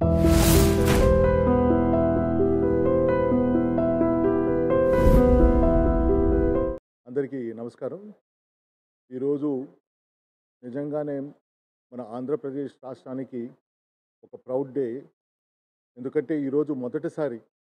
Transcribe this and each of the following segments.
అందరికీ నమస్కారం ఈరోజు నిజంగానే మన ఆంధ్రప్రదేశ్ రాష్ట్రానికి ఒక ప్రౌడ్ డే ఎందుకంటే ఈరోజు మొదటిసారి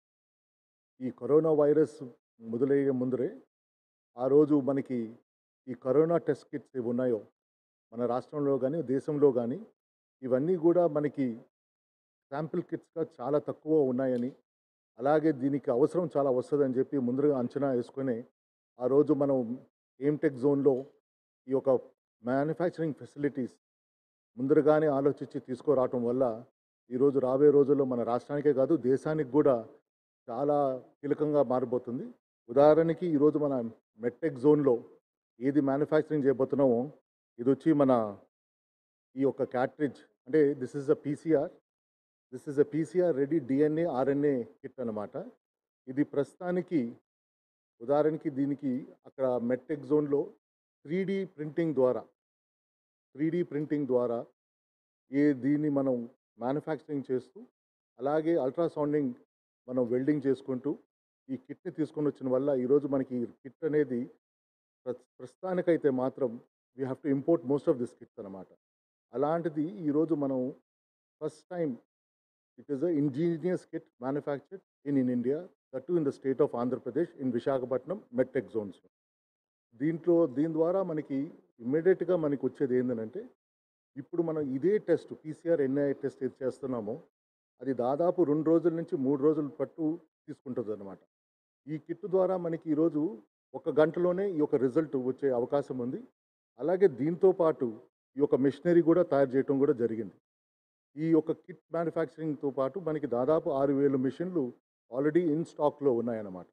ఈ కరోనా వైరస్ మొదలయ్యే ముందరే ఆ రోజు మనకి ఈ కరోనా టెస్ట్ కిట్స్ ఏవి ఉన్నాయో మన రాష్ట్రంలో కానీ దేశంలో కానీ ఇవన్నీ కూడా మనకి శాంపిల్ కిట్స్గా చాలా తక్కువ ఉన్నాయని అలాగే దీనికి అవసరం చాలా వస్తుందని చెప్పి ముందుగా అంచనా వేసుకొని ఆ రోజు మనం ఎయిమ్టెక్ జోన్లో ఈ యొక్క మ్యానుఫ్యాక్చరింగ్ ఫెసిలిటీస్ ముందరగానే ఆలోచించి తీసుకురావటం వల్ల ఈరోజు రాబోయే రోజుల్లో మన రాష్ట్రానికే కాదు దేశానికి కూడా చాలా కీలకంగా మారబోతుంది ఉదాహరణకి ఈరోజు మన మెట్టెక్ జోన్లో ఏది మ్యానుఫ్యాక్చరింగ్ చేయబోతున్నామో ఇది వచ్చి మన ఈ యొక్క క్యాట్రిడ్జ్ అంటే this is a PCR this is a PCR ready DNA RNA kit అనమాట ఇది ప్రస్తుతానికి ఉదాహరణకి దీనికి అక్కడ మెట్టెక్ జోన్లో త్రీ డి ప్రింటింగ్ ద్వారా త్రీ డి ప్రింటింగ్ ద్వారా ఏ దీన్ని మనం మ్యానుఫ్యాక్చరింగ్ చేస్తూ అలాగే అల్ట్రాసౌండింగ్ మనం వెల్డింగ్ చేసుకుంటూ ఈ కిట్ని తీసుకొని వచ్చిన వల్ల ఈరోజు మనకి ఈ కిట్ అనేది ప్రస్- ప్రస్తుతానికైతే మాత్రం we have to import most of this kits అనమాట అలాంటిది ఈరోజు మనం first time it is a ingenious kit manufactured in in India that in the state of Andhra Pradesh in Visakhapatnam medtech zones దీంట్లో దీని ద్వారా మనకి ఇమ్మీడియట్గా మనకి వచ్చేది ఏంటంటే ఇప్పుడు మనం ఇదే టెస్ట్ పీసీఆర్ ఎన్ఐ టెస్ట్ ఏది చేస్తున్నామో అది దాదాపు రెండు రోజుల నుంచి మూడు రోజుల పట్టు తీసుకుంటుంది అనమాట ఈ కిట్ ద్వారా మనకి ఈరోజు ఒక గంటలోనే ఈ యొక్క రిజల్ట్ వచ్చే అవకాశం ఉంది అలాగే దీంతో పాటు ఈ యొక్క మిషనరీ కూడా తయారు చేయడం కూడా జరిగింది ఈ యొక్క కిట్ మ్యానుఫ్యాక్చరింగ్తో పాటు మనకి దాదాపు ఆరు వేలు మిషన్లు ఆల్రెడీ ఇన్ స్టాక్లో ఉన్నాయన్నమాట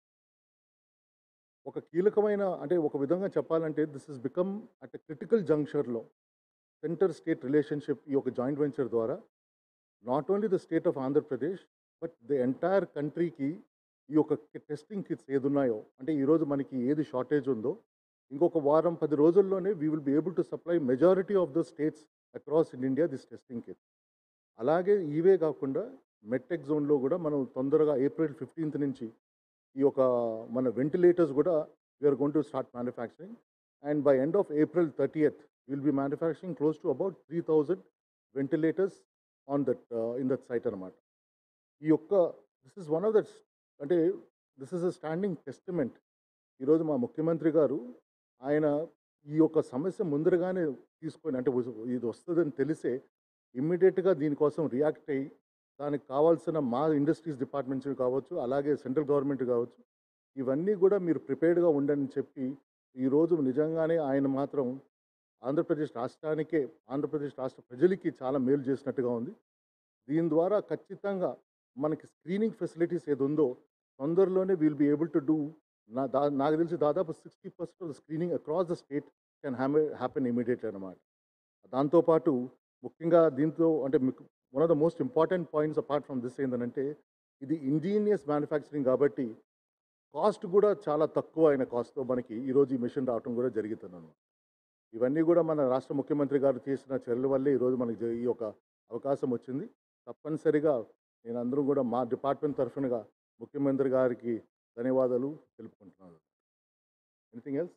ఒక కీలకమైన అంటే ఒక విధంగా చెప్పాలంటే this is become at critical జంక్షర్లో సెంటర్ స్టేట్ రిలేషన్షిప్ ఈ యొక్క జాయింట్ వెంచర్ ద్వారా not only the state of Andhra Pradesh but the entire కంట్రీకి ఈ యొక్క టెస్టింగ్ కిట్స్ ఏది ఉన్నాయో అంటే ఈరోజు మనకి ఏది షార్టేజ్ ఉందో ఇంకొక వారం పది రోజుల్లోనే we will be able to supply majority of the states across in India this testing kit అలాగే ఇవే కాకుండా మెట్టెక్ జోన్లో కూడా మనం తొందరగా ఏప్రిల్ ఫిఫ్టీన్త్ నుంచి ఈ యొక్క మన వెంటిలేటర్స్ కూడా we're going to start manufacturing and by end of April thirtieth will be manufacturing close to about three thousand ventilators on that in that site అనమాట ఈ యొక్క this is one of that అంటే this is a standing testament ఈరోజు మా ముఖ్యమంత్రి గారు ఆయన ఈ యొక్క సమస్య ముందరగానే తీసుకొని అంటే వస్- ఇది వస్తుందని తెలిసే ఇమ్మీడియట్గా దీనికోసం రియాక్ట్ అయ్యి దానికి కావాల్సిన మా ఇండస్ట్రీస్ డిపార్ట్మెంట్స్ కావచ్చు అలాగే సెంట్రల్ గవర్నమెంట్ కావచ్చు ఇవన్నీ కూడా మీరు ప్రిపేర్డ్గా ఉండని చెప్పి ఈరోజు నిజంగానే ఆయన మాత్రం ఆంధ్రప్రదేశ్ రాష్ట్రానికే ఆంధ్రప్రదేశ్ రాష్ట్ర ప్రజలకి చాలా మేలు చేసినట్టుగా ఉంది దీని ద్వారా ఖచ్చితంగా మనకి స్క్రీనింగ్ ఫెసిలిటీస్ ఏది ఉందో తొందరలోనే will be able to do నా దా నాకు తెలిసి దాదాపు sixty percent of screening across the state can హ్యామె హ్యాపెన్ ఇమీడియట్ అనమాట దాంతోపాటు ముఖ్యంగా దీంతో అంటే one of the most important points apart from this ఏంటంటే ఇది ఇంజనీనియస్ మ్యానుఫ్యాక్చరింగ్ కాబట్టి కాస్ట్ కూడా చాలా తక్కువ అయిన కాస్ట్తో మనకి ఈరోజు ఈ మిషన్ రావడం కూడా జరుగుతుంది ఇవన్నీ కూడా మన రాష్ట్ర ముఖ్యమంత్రి గారు చేసిన చర్యల వల్లే ఈరోజు మనకి జ- ఈ యొక్క అవకాశం వచ్చింది తప్పనిసరిగా నేను అందరూ కూడా మా డిపార్ట్మెంట్ తరఫునగా ముఖ్యమంత్రి గారికి ధన్యవాదాలు తెలుపుకుంటున్నాను ఎనీథింగ్ ఎల్స్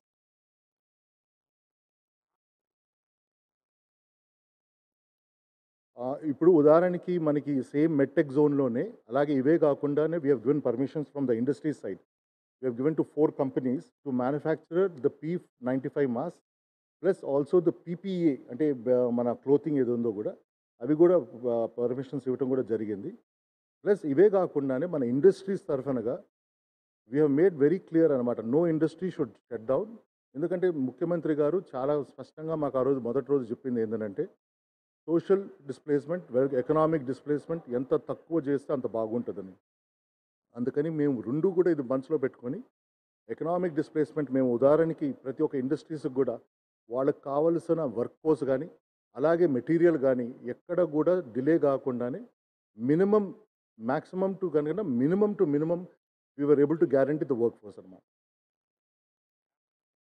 ఇప్పుడు ఉదాహరణకి మనకి సేమ్ మెట్టెక్ జోన్లోనే అలాగే ఇవే కాకుండానే we have given permissions from the industry side we have given to four companies to manufacture the P ninety five masks plus also the PPE అంటే బ- మన క్లోతింగ్ ఏది ఉందో కూడా అవి కూడా పర్మిషన్స్ ఇవ్వడం కూడా జరిగింది ప్లస్ ఇవే కాకుండానే మన ఇండస్ట్రీస్ తరఫునగా we have made very clear అనమాట no industry should shut down ఎందుకంటే ముఖ్యమంత్రి గారు చాలా స్పష్టంగా మాకు ఆ రోజు మొదటి రోజు చెప్పింది ఏంటంటే సోషల్ డిస్ప్లేస్మెంట్ ఎకనామిక్ డిస్ప్లేస్మెంట్ ఎంత తక్కువ చేస్తే అంత బాగుంటుందని అందుకని మేము రెండు కూడా ఇది మనసులో పెట్టుకొని ఎకనామిక్ డిస్ప్లేస్మెంట్ మేము ఉదాహరణకి ప్రతి ఒక్క ఇండస్ట్రీస్కి కూడా వాళ్ళకి కావలసిన వర్క్ ఫోర్స్ కానీ అలాగే మెటీరియల్ కానీ ఎక్కడ కూడా డిలే కాకుండానే మినిమం మ్యాక్సిమం టు కనుక minimum two minimum we're able to guarantee the workforce అనమాట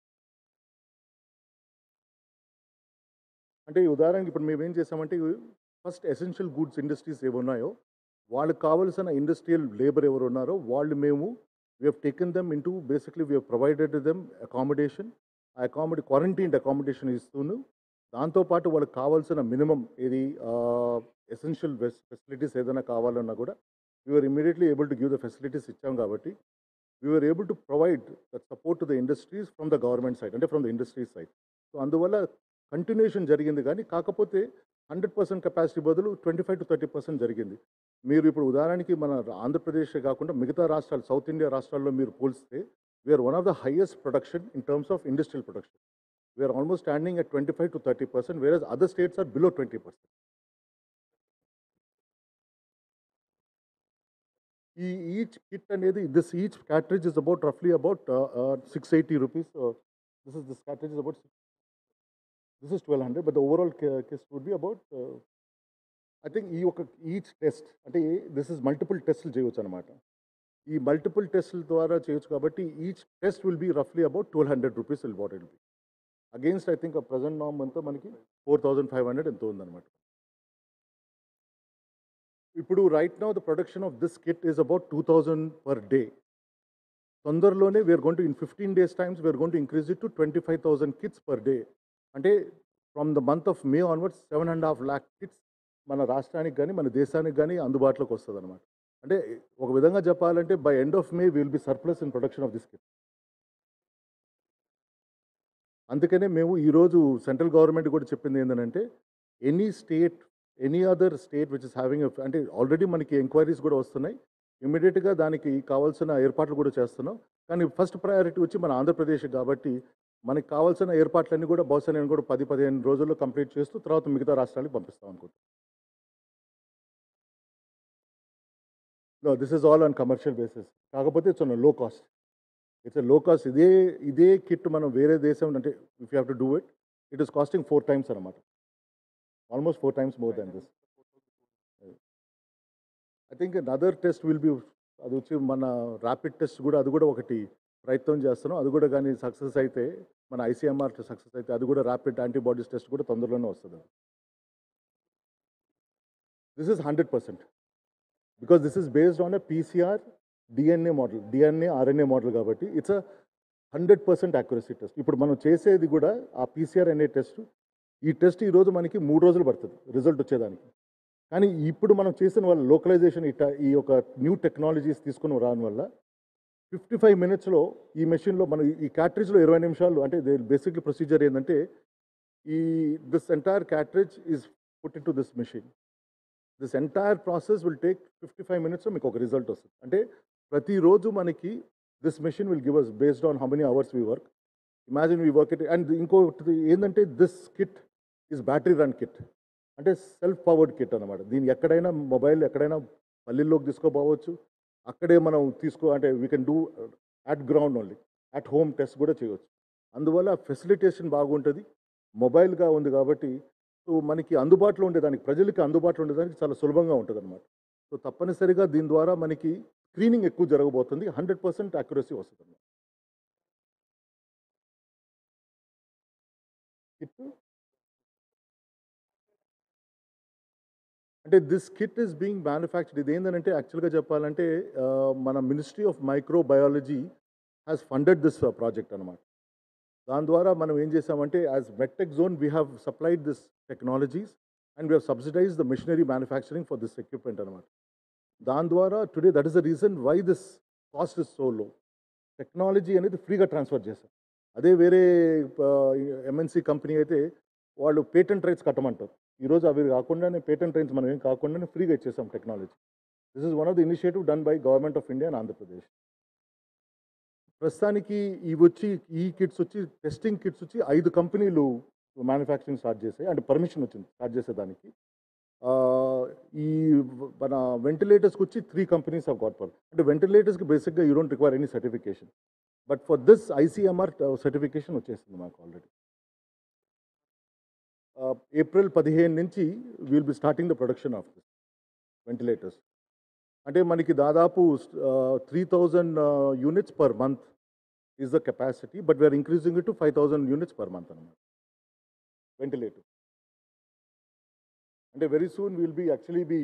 అంటే ఈ ఉదాహరణకి ఇప్పుడు మేము ఏం చేసామంటే ఫస్ట్ ఎసెన్షియల్ గూడ్స్ ఇండస్ట్రీస్ ఏవి ఉన్నాయో వాళ్ళకి కావాల్సిన ఇండస్ట్రియల్ లేబర్ ఎవరు ఉన్నారో వాళ్ళు మేము we have taken them into basically we have provided them accommodation ఆ అకామిడే క్వారంటైన్ అకామిడేషన్ ఇస్తూను దాంతోపాటు వాళ్ళకి కావాల్సిన మినిమం ఇది ఎసెన్షియల్ ఫెసిలిటీస్ ఏదైనా కావాలన్నా కూడా we're immediately able to give the facilities ఇచ్చాం కాబట్టి we're able to provide that support to the industries from the government side అంటే from the industries side so అందువల్ల కంటిన్యూషన్ జరిగింది కానీ కాకపోతే హండ్రెడ్ పర్సెంట్ కెపాసిటీ బదులు twenty five to thirty percent జరిగింది మీరు ఇప్పుడు ఉదాహరణకి మన ఆంధ్రప్రదేశ్ కాకుండా మిగతా రాష్ట్రాలు సౌత్ ఇండియా రాష్ట్రాల్లో మీరు పోల్స్తే we're one of the highest production in terms of industrial production we're almost standing at twenty five to thirty percent వేరే other states are below twenty percent ఈ ఈచ్ కిట్ అనేది this each cartridge is about రఫ్లీ about six eighty rupees this is this cartridge is about this is twelve hundred but overall cost would be about I think ఈ ఒక each test అంటే this is multiple టెస్ట్లు చేయవచ్చు అనమాట ఈ multiple టెస్ట్ల ద్వారా చేయొచ్చు కాబట్టి each test will B రఫ్లీ about twelve hundred rupees will what will be against I think present నామ్ అంతా మనకి ఫోర్ థౌజండ్ ఫైవ్ హండ్రెడ్ ఎంతో ఉందన్నమాట ఇప్పుడు right now the production of this kit is about two thousand per day తొందరలోనే we are going to in fifteen days times we are going to increase it to twenty five thousand kits per day అంటే from the month of May onwards seven and half lakh kits మన రాష్ట్రానికి కానీ మన దేశానికి కానీ అందుబాటులోకి వస్తుంది అనమాట అంటే ఒక విధంగా చెప్పాలంటే by end of May will be surplus in production of this kit అందుకనే మేము ఈరోజు సెంట్రల్ గవర్నమెంట్ కూడా చెప్పింది ఏంటంటే any state any other state which is having అంటే ఆల్రెడీ మనకి ఎంక్వైరీస్ కూడా వస్తున్నాయి ఇమీడియట్గా దానికి కావాల్సిన ఏర్పాట్లు కూడా చేస్తున్నాం కానీ ఫస్ట్ ప్రయారిటీ వచ్చి మన ఆంధ్రప్రదేశ్ కాబట్టి మనకి కావాల్సిన ఏర్పాట్లన్నీ కూడా బహుశా నేను కూడా పది పదిహేను రోజుల్లో కంప్లీట్ చేస్తూ తర్వాత మిగతా రాష్ట్రాలకు పంపిస్తాం అనుకుంటున్నాను no this is all on commercial basis కాకపోతే it's low cost it's low cost ఇదే ఇదే కిట్ మనం వేరే దేశం అంటే if you have to do it it is costing four times అనమాట almost four times more than this I think other test will be అది వచ్చి మన ర్యాపిడ్ టెస్ట్ కూడా అది కూడా ఒకటి ప్రయత్నం చేస్తున్నాం అది కూడా కానీ సక్సెస్ అయితే మన ఐసీఎంఆర్ సక్సెస్ అయితే అది కూడా ర్యాపిడ్ యాంటీబాడీస్ టెస్ట్ కూడా తొందరలోనే వస్తుంది this is hundred percent because this is based on a PCR DNA model DNA RNA model కాబట్టి it's a hundred percent accuracy test ఇప్పుడు మనం చేసేది కూడా ఆ పీసీఆర్ అనే టెస్ట్ ఈ టెస్ట్ ఈరోజు మనకి మూడు రోజులు పడుతుంది రిజల్ట్ వచ్చేదానికి కానీ ఇప్పుడు మనం చేసిన వాళ్ళ లోకలైజేషన్ ఇట ఈ యొక్క న్యూ టెక్నాలజీస్ తీసుకుని రాని వల్ల ఫిఫ్టీ ఫైవ్ మినిట్స్లో ఈ మెషిన్లో మనం ఈ క్యాట్రేజ్లో ఇరవై నిమిషాలు అంటే బేసిక్లీ ప్రొసీజర్ ఏంటంటే ఈ this entire cartridge is put in to this machine this entire process will take fifty five మినిట్స్లో మీకు ఒక రిజల్ట్ వస్తుంది అంటే ప్రతిరోజు మనకి this machine will give us based on how many hours we work imagine we work it and ఇంకోటి ఏంటంటే this kit is battery run kit అంటే సెల్ఫ్ పవర్డ్ కిట్ అనమాట దీన్ని ఎక్కడైనా మొబైల్ ఎక్కడైనా పల్లెల్లోకి తీసుకోపోవచ్చు అక్కడే మనం తీసుకో అంటే we can do at ground only at home test కూడా చేయవచ్చు అందువల్ల ఫెసిలిటేషన్ బాగుంటుంది మొబైల్గా ఉంది కాబట్టి సో మనకి అందుబాటులో ఉండేదానికి ప్రజలకి అందుబాటులో ఉండేదానికి చాలా సులభంగా ఉంటుంది అనమాట సో తప్పనిసరిగా దీని ద్వారా మనకి స్క్రీనింగ్ ఎక్కువ జరగబోతుంది హండ్రెడ్ పర్సెంట్ అక్యురసీ వస్తుంది అన్నమాట కిట్ అంటే this kit is being manufactured ఇది ఏంటంటే యాక్చువల్గా చెప్పాలంటే ఆ, మన ministry of micro biology has funded this project అనమాట దాని ద్వారా మనం ఏం చేసామంటే as MedTech zone we have supplied this technologies and we have subsidise the machinery manufacturing for this equipment అనమాట దాని ద్వారా today that is the reason why this cost is so low technology అనేది ఫ్రీగా ట్రాన్స్ఫర్ చేశారు అదే వేరే MNC company అయితే వాళ్ళు పేటెంట్ రైట్స్ కట్టమంటారు ఈరోజు అవి కాకుండానే పేటెంట్ రైట్స్ మనం ఏం కాకుండానే ఫ్రీగా ఇచ్చేసాం technology this is one of the initiative done by government of India and Andhra Pradesh ప్రస్తుతానికి ఇవి వచ్చి ఈ కిట్స్ వచ్చి టెస్టింగ్ కిట్స్ వచ్చి ఐదు కంపెనీలు మ్యానుఫ్యాక్చరింగ్ స్టార్ట్ చేసాయి అంటే పర్మిషన్ వచ్చింది స్టార్ట్ చేసేదానికి ఆ, ఈ మన వెంటిలేటర్స్కి వచ్చి three companies of got per అంటే వెంటిలేటర్స్కి బేసిక్గా you don't require any certification but for this ICMR certification వచ్చేసింది మాకు ఆల్రెడీ ఏప్రిల్ పదిహేను నుంచి will be starting the production of this ventilators అంటే మనకి దాదాపు three thousand units per month is the capacity but we are increasing it to five thousand units per month అనమాట ventilator అంటే very soon will be actually be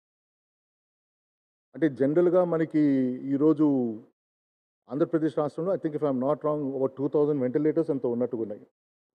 అంటే జనరల్గా మనకి ఈరోజు ఆంధ్రప్రదేశ్ రాష్ట్రంలో I think if I'm not wrong ఒక two thousand ventilators ఎంతో ఉన్నట్టుగా ఉన్నాయి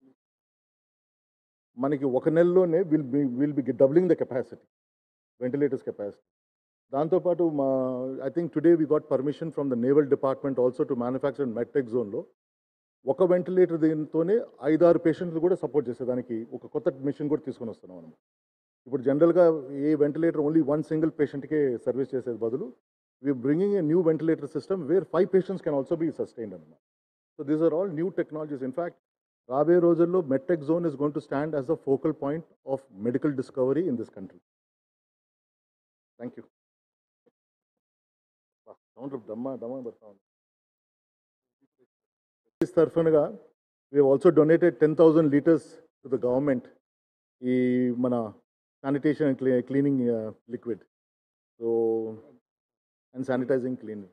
మనకి ఒక నెలలోనే will be will be doubling the capacity ventilators capacity దాంతోపాటు మా I think today we got permission from the naval department also to manufacture MedTech జోన్లో ఒక వెంటిలేటర్ దీంతోనే ఐదారు పేషెంట్లు కూడా సపోర్ట్ చేసేదానికి ఒక కొత్త మిషన్ కూడా తీసుకొని వస్తున్నాం మనం ఇప్పుడు జనరల్గా a ventilator only one single పేషెంట్కే సర్వీస్ చేసేది బదులు we bringing a new ventilator system where five patients can also be sustained అనమాట so these are all new technologies in fact రాబోయే రోజుల్లో MedTech zone is gone to stand as the focal point of medical discovery in this country thank you sound దమ్మా దమ్మా పడతా ఉంది తరఫునగా we also donated ten thousand litres to the government ఈ మన sanitation and cleaning liquid so and sanitising cleaning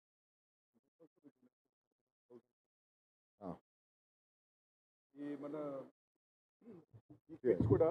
ఈ మన ఈ కిట్స్ కూడా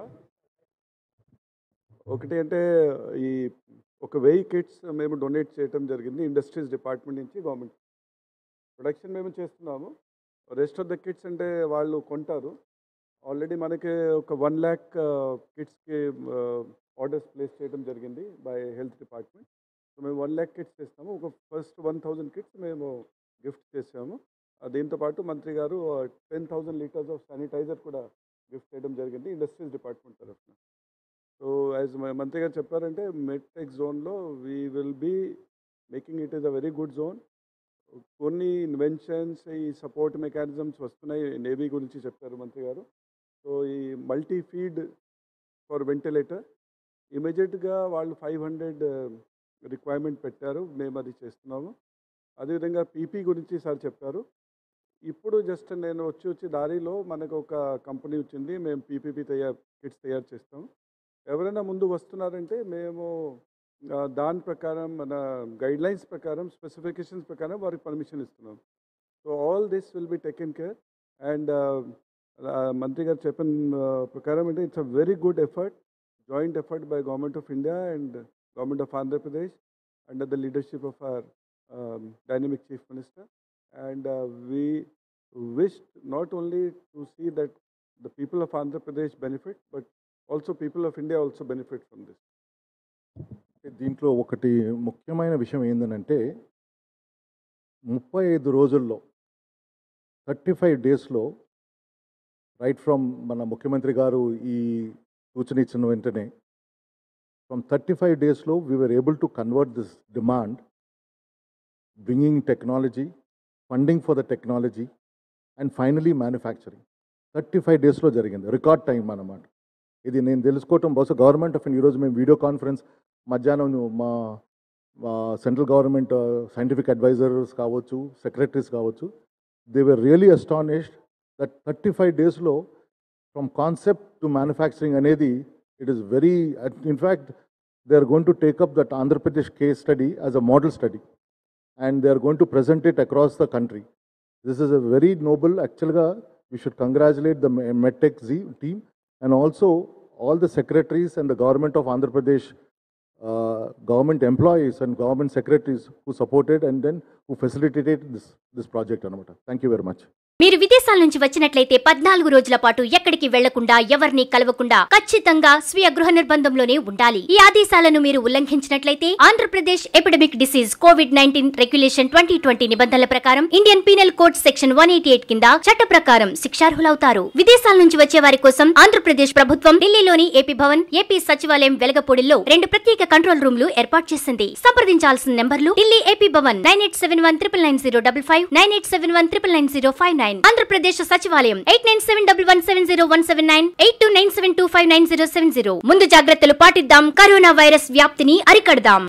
ఒకటి అంటే ఈ ఒక వెయ్యి కిట్స్ మేము డొనేట్ చేయడం జరిగింది ఇండస్ట్రీస్ డిపార్ట్మెంట్ నుంచి గవర్నమెంట్ ప్రొడక్షన్ మేము చేస్తున్నాము రెస్ట్ ఆఫ్ ద కిట్స్ అంటే వాళ్ళు కొంటారు ఆల్రెడీ మనకి ఒక వన్ ల్యాక్ కిట్స్కి ఆర్డర్స్ ప్లేస్ చేయడం జరిగింది బై హెల్త్ డిపార్ట్మెంట్ సో మేము వన్ ల్యాక్ కిట్స్ చేస్తాము ఒక ఫస్ట్ వన్ థౌజండ్ కిట్స్ మేము గిఫ్ట్ చేసాము ఆ, దీంతో పాటు మంత్రి గారు ten thousand litres of sanitiser కూడా గిఫ్ట్ చేయడం జరిగింది ఇండస్ట్రీస్ డిపార్ట్మెంట్ తరఫున సో యాజ్ మంత్రి గారు చెప్పారంటే మెడ్టెక్ జోన్లో we will be making it is a very good zone కొన్ని ఇన్వెన్షన్స్ ఈ సపోర్ట్ మెకానిజమ్స్ వస్తున్నాయి నేవీ గురించి చెప్పారు మంత్రి గారు సో ఈ మల్టీ ఫీడ్ ఫర్ వెంటిలేటర్ ఇమీడియట్గా వాళ్ళు ఫైవ్ హండ్రెడ్ రిక్వైర్మెంట్ పెట్టారు మేము అది చేస్తున్నాము అదేవిధంగా పీపీ గురించి సార్ చెప్పారు ఇప్పుడు జస్ట్ నేను వచ్చి వచ్చి దారిలో మనకు ఒక కంపెనీ వచ్చింది మేము పీపీపీ తయారు కిట్స్ తయారు చేస్తాం ఎవరైనా ముందు వస్తున్నారంటే మేము ఆ, దాని ప్రకారం మన గైడ్ లైన్స్ ప్రకారం స్పెసిఫికేషన్స్ ప్రకారం వారికి పర్మిషన్ ఇస్తున్నాం so all this will be taken care and మంత్రి గారు చెప్పిన ఆ, ప్రకారం అంటే it's a very good effort joint effort by government of India and government of Andhra Pradesh under the leadership of our dynamic chief minister and uh, we wished not only to see that the people of andhra pradesh benefit but also people of india also benefit from this దీంట్లో ఒకటి ముఖ్యమైన విషయం ఏంటంటే ముప్పై ఐదు రోజుల్లో thirty five డేస్లో right from మన ముఖ్యమంత్రి గారు ఈ సూచన ఇచ్చిన వెంటనే ఫ్రమ్ థర్టీ ఫైవ్ డేస్లో we were able to convert this demand bringing technology funding for the technology and finally manufacturing thirty five డేస్లో జరిగింది రికార్డ్ టైం అన్నమాట ఇది నేను తెలుసుకోవటం బహుశా గవర్నమెంట్ ఆఫ్ ఇండియా ఈరోజు మేము వీడియో కాన్ఫరెన్స్ మధ్యాహ్నం మా సెంట్రల్ గవర్నమెంట్ సైంటిఫిక్ అడ్వైజర్స్ కావచ్చు సెక్రటరీస్ కావచ్చు they were really astonished that thirty five డేస్లో ఫ్రమ్ కాన్సెప్ట్ టు మ్యానుఫ్యాక్చరింగ్ అనేది it is very in fact they are going to take up that Andhra Pradesh case study as a model study and they are going to present it across the country. This is a very noble, actually, we should congratulate the Me- MedTech Z team and also all the secretaries and the government of Andhra Pradesh, uh, government employees and government secretaries who supported and then who facilitated this, this project. Anamata. Thank you very much. మీరు విదేశాల నుంచి వచ్చినట్లయితే పద్నాలుగు రోజుల పాటు ఎక్కడికి వెళ్లకుండా ఎవరిని కలవకుండా ఖచ్చితంగా స్వీయ గృహ నిర్బంధంలోనే ఉండాలి ఈ ఆదేశాలను మీరు ఉల్లంఘించినట్లయితే Andhra Pradesh epidemic disease COVID nineteen regulation twenty twenty నిబంధనల ప్రకారం Indian penal code section one eighty eight కింద చట్ట ప్రకారం శిక్షార్హులవుతారు విదేశాల నుంచి వచ్చే వారి కోసం ఆంధ్రప్రదేశ్ ప్రభుత్వం ఢిల్లీలోని ఏపీ భవన్ ఏపీ సచివాలయం వెలగపూడిలో రెండు ప్రత్యేక కంట్రోల్ రూమ్లు ఏర్పాటు చేసింది సంప్రదించాల్సిన నెంబర్లు Delhi AP Bhavan nine eight seven one triple nine zero double five nine eight seven one triple nine zero five nine Andhra Pradesh సచివాలయం eight nine seven double one seven zero one seven nine eight two nine seven two five nine zero seven zero ముందు జాగ్రత్తలు పాటిద్దాం corona virus వ్యాప్తిని అరికడదాం